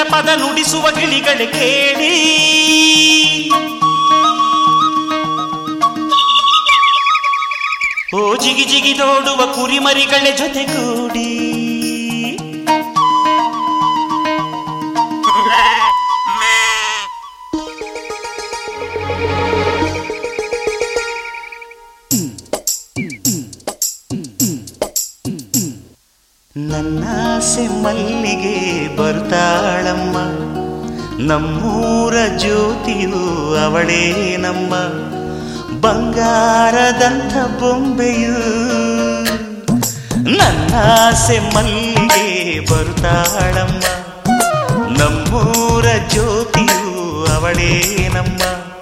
ಪದ ನುಡಿಸುವ ಗಿಳಿಗಳು ಕೇಳಿ ಓ ಜಿಗಿ ಜಿಗಿ ನೋಡುವ ಕುರಿಮರಿಗಳ ಜೊತೆಗೂಡಿ ನನ್ನಾಸೆ ಮಲ್ಲಿಗೆ ಬರ್ತಾಳಮ್ಮ ನಮ್ಮೂರ ಜ್ಯೋತಿಯು ಅವಳೇ ನಮ್ಮ ಬಂಗಾರದಂಥ ಬೊಂಬೆಯು ನನ್ನಾಸೆ ಮಲ್ಲಿಗೆ ಬರ್ತಾಳಮ್ಮ ನಮ್ಮೂರ ಜ್ಯೋತಿಯು ಅವಳೇ ನಮ್ಮ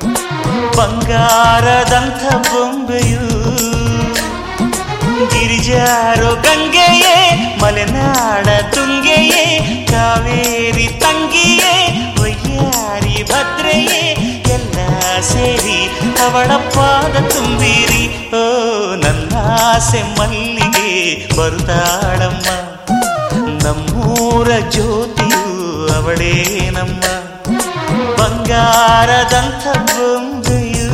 ಬಂಗಾರದಂಥ ಬೊಂಬೆಯು ಗಿರಿಜಾರೋ ಗಂಗೆಯೇ ಮಲೆನಾಡ ತುಂಗೆಯೇ ಕಾವೇರಿ ತಂಗಿಯೇ ಒಯ್ಯಾರಿ ಭದ್ರೆಯೇ ಎಲ್ಲ ಸೇರಿ ಅವಳ ಪಾದ ತುಂಬಿರಿ ಓ ನನ್ನಾಸೆ ಮಲ್ಲಿಗೆ ಬರುತ್ತಾಳಮ್ಮ ನಮ್ಮೂರ ಜ್ಯೋತಿಯು ಅವಳೇ ನಮ್ಮ ಬಂಗಾರದಂಥ ಬೊಂಬೆಯು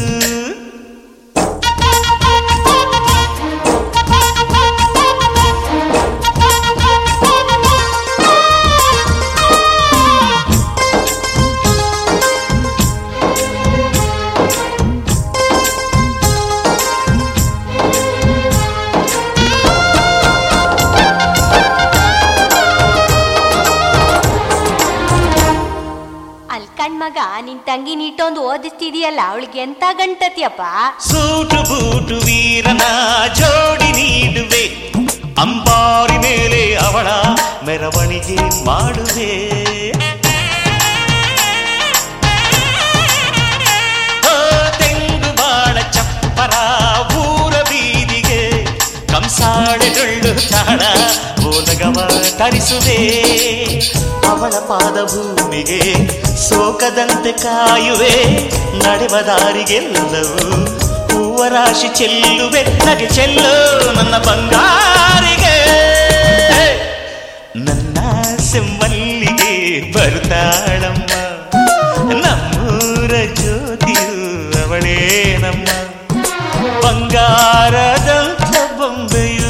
ಅಲ್ ಕಣ್ಮಗ ನಿನ್ ತಂಗಿ ನೀಟೊಂದು ಓದಿಸ್ತಿದೀಯಲ್ಲ ಅವಳಿಗೆ ಎಂತ ಗಂಟತಿಯಪ್ಪ ಸೂಟು ಬೂಟು ವೀರನ ಜೋಡಿ ನೀಡುವೆ ಅಂಬಾರಿ ಮೇಲೆ ಅವಳ ಮೆರವಣಿಗೆ ಮಾಡುವೆ ಓ, ತೆಂಗು ಬಾಳ ಚಪ್ಪರ ಊರ ಬೀದಿಗೆ ಕಂಸಾಳೆ ಡೊಳ್ಳು ತಾಳ ಓಲಗವ ತರಿಸುವೆ ಅವಳ ಪಾದ ಭೂಮಿಗೆ ಸೋಕದಂತೆ ಕಾಯುವೆ ನಡೆವ ದಾರಿಗೆಲ್ಲವೂ ಹೂವ ರಾಶಿ ಚೆಲ್ಲುವೆ ನಗೆ ಚೆಲ್ಲು ನನ್ನ ಬಂಗಾರಿಗೆ ನನ್ನ ಸೆಮ್ಮಲ್ಲಿಗೆ ಬರ್ತಾಳಮ್ಮ ನಮ್ಮೂರ ಜ್ಯೋತಿಯು ಅವಳೇ ನಮ್ಮ ಬಂಗಾರದಂಥ ಬೊಂಬೆಯು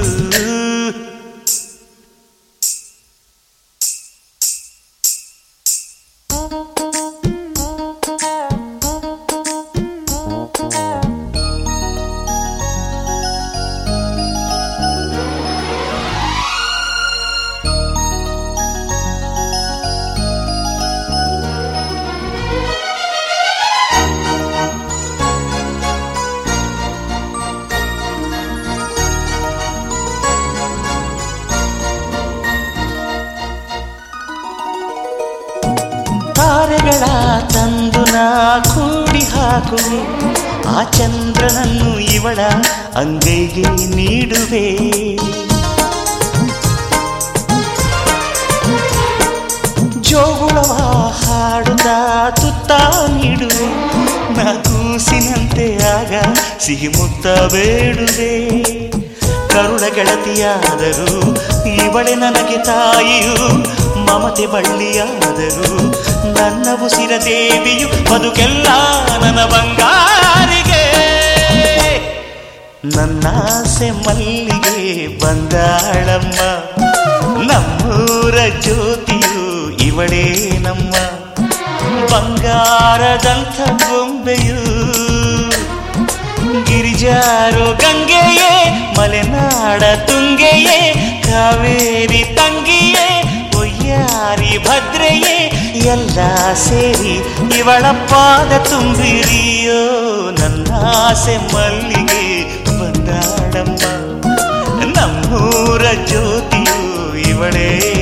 ತಾರೆಗಳ ತಂದು ನಾ ಕೂಡಿ ಹಾಕುವೆ ಆ ಚಂದ್ರನನ್ನು ಇವಳ ಅಂಗೈಗೆ ನೀಡುವೆ ಜೋಗುಳವ ಹಾಡುತ್ತಾ ತುತ್ತ ನೀಡುವೆ ನಾ ಕೂಸಿನಂತೆ ಆಗ ಸಿಹಿ ಮುತ್ತ ಬೇಡುವೆ ಕರುಳ ಗೆಳತಿಯಾದರೂ ಇವಳೆ ನನಗೆ ತಾಯಿಯು ಮಮತೆ ಬಳ್ಳಿಯಾದರೂ ನನ್ನ ಉಸಿರ ದೇವಿಯು ಬದುಕೆಲ್ಲ ನನ್ನ ಬಂಗಾರಿಗೆ ನನ್ನಾಸೆ ಮಲ್ಲಿಗೆ ಬಂದಾಳಮ್ಮ ನಮ್ಮೂರ ಜ್ಯೋತಿಯು ಇವಳೇ ನಮ್ಮ ಬಂಗಾರದಂಥ ಬೊಂಬೆಯು ಗಿರಿಜಾರೋ ಗಂಗೆಯೇ ಮಲೆನಾಡ ತುಂಗೆಯೇ ಕಾವೇರಿ ತಂಗಿಯೇ ಒಯ್ಯಾರಿ ಭದ್ರೆಯೇ ಎಲ್ಲ ಸೇರಿ ಇವಳ ಪಾದ ತುಂಬಿರಿಯೋ ನನ್ನ ಆಸೆ ಮಲ್ಲಿಗೆ ಬಂದಾಡಮ್ಮ ನಮ್ಮೂರ ಜ್ಯೋತಿಯು ಇವಳೇ